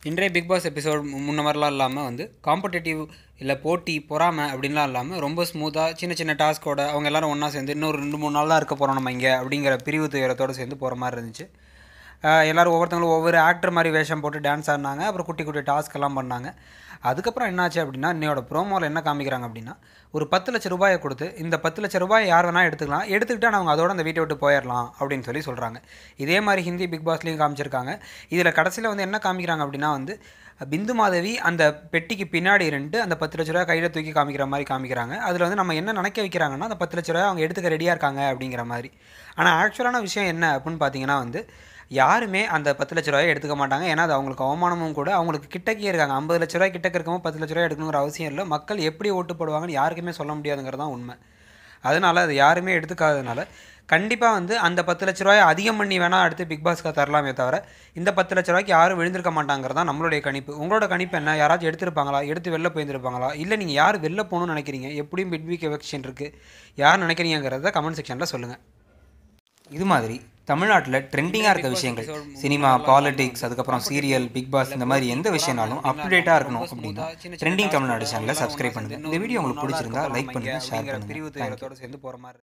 இன்றைய big pass episode முன்ன மாதிரிலாம் இல்லாமல் வந்து காம்படிட்டிவ் இல்லை போட்டி பொறாமை அப்படின்லாம் இல்லாமல் ரொம்ப ஸ்மூத்தாக சின்ன சின்ன டாஸ்கோட அவங்க எல்லாரும் ஒன்றா சேர்ந்து இன்னும் ரெண்டு மூணு நாள் தான் இருக்க போகிறோம் நம்ம இங்கே அப்படிங்கிற பிரிவு துயரத்தோடு சேர்ந்து போகிற மாதிரி இருந்துச்சு ஆஹ் எல்லாரும் ஒவ்வொருத்தவங்களும் ஒவ்வொரு ஆக்டர் மாதிரி வேஷம் போட்டு டான்ஸ் ஆடினாங்க அப்புறம் குட்டி குட்டி டாஸ்க் எல்லாம் பண்ணாங்க அதுக்கப்புறம் என்னாச்சு அப்படின்னா இன்னையோட ப்ரோமோவில் என்ன காமிக்கிறாங்க அப்படின்னா ஒரு பத்து லட்ச ரூபாயை கொடுத்து இந்த பத்து லட்ச ரூபாய் யார் வேணால் எடுத்துக்கலாம் எடுத்துக்கிட்டு அவங்க அதோட அந்த வீட்டை விட்டு போயிடலாம் அப்படின்னு சொல்லி சொல்கிறாங்க இதே மாதிரி ஹிந்தி பிக் பாஸ்லேயும் காமிச்சிருக்காங்க இதில் கடைசியில் வந்து என்ன காமிக்கிறாங்க அப்படின்னா வந்து பிந்து மாதவி அந்த பெட்டிக்கு பின்னாடி இருந்து அந்த பத்து லட்ச ரூபாய் கையில் தூக்கி காமிக்கிற மாதிரி காமிக்கிறாங்க அதில் வந்து நம்ம என்ன நினைக்க வைக்கிறாங்கன்னா அந்த பத்து லட்ச ரூபாய் அவங்க எடுத்துக்க ரெடியாக இருக்காங்க அப்படிங்கிற மாதிரி ஆனால் ஆக்சுவலான விஷயம் என்ன அப்படின்னு பார்த்தீங்கன்னா வந்து யாருமே அந்த பத்து லட்ச ரூபாயை எடுத்துக்க மாட்டாங்க ஏன்னா அது அவங்களுக்கு அவமானமும் கூட அவங்களுக்கு கிட்டக்கே இருக்காங்க ஐம்பது லட்ச ரூபாய் கிட்டக்க இருக்கவும் பத்து லட்ச ரூபாய் எடுக்கணுங்கிற அவசியம் இல்லை மக்கள் எப்படி ஓட்டு போடுவாங்கன்னு யாருக்குமே சொல்ல முடியாதுங்கிறது தான் உண்மை அதனால் அது யாருமே எடுத்துக்காததுனால கண்டிப்பாக வந்து அந்த பத்து லட்ச ரூபாயை அதிகம் பண்ணி வேணால் அடுத்து பிக் பாஸ்க்கு தரலாமே தவிர இந்த பத்து லட்ச ரூபாய்க்கு யாரும் விழுந்திருக்க மாட்டாங்கிறது தான் நம்மளுடைய கணிப்பு உங்களோட கணிப்பு என்ன யாராச்சும் எடுத்திருப்பாங்களா எடுத்து வெளில போயிருந்திருப்பாங்களா இல்லை நீங்கள் யார் வெளில போகணும்னு நினைக்கிறீங்க எப்படியும் பிட் வீக் எவெக்ஷன் இருக்குது யார் நினைக்கிறீங்கிறத கமெண்ட் செக்ஷனில் சொல்லுங்கள் இது மாதிரி தமிழ்நாட்டில் ட்ரெண்டிங்காக இருக்க விஷயங்கள் சினிமா பாலிடிக்ஸ் அதுக்கப்புறம் சீரியல் பிக் பாஸ் இந்த மாதிரி எந்த விஷயம்னாலும் அப் டு டேட்டாக இருக்கணும் அப்படின்னா ட்ரெண்டிங் தமிழ்நாடு சேனலை சப்ஸ்கிரைப் பண்ணுங்கள் இந்த வீடியோ உங்களுக்கு பிடிச்சிருந்தா லைக் பண்ணுங்கள் ஷேர் பண்ணுங்கள் பிரிவு துயரத்தோட சேர்ந்து போகிற மாதிரி